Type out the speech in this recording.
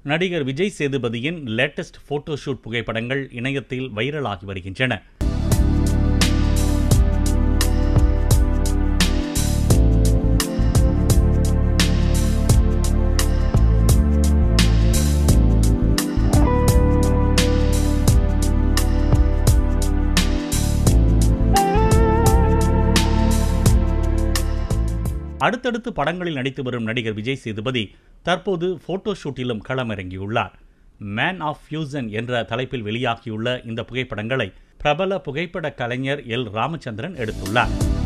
நடிகர் Vijay சேதுபதியின் latest photoshoot புகைப்படங்கள் இணையத்தில் வைரலாகி வருகின்றன அடுத்தடுத்து படங்களில் நடித்து வரும் நடிகர் விஜய் சேதுபதி தற்போது போட்டோ ஷூட்டிலும் களமிறங்கியுள்ளார் மேன் ஆஃப் ஃபியூசன் என்ற தலைப்பில் வெளியாகியுள்ள இந்த புகைப்படங்களை பிரபல புகைப்பட கலைஞர் எல் ராமச்சந்திரன் எடுத்துள்ளார்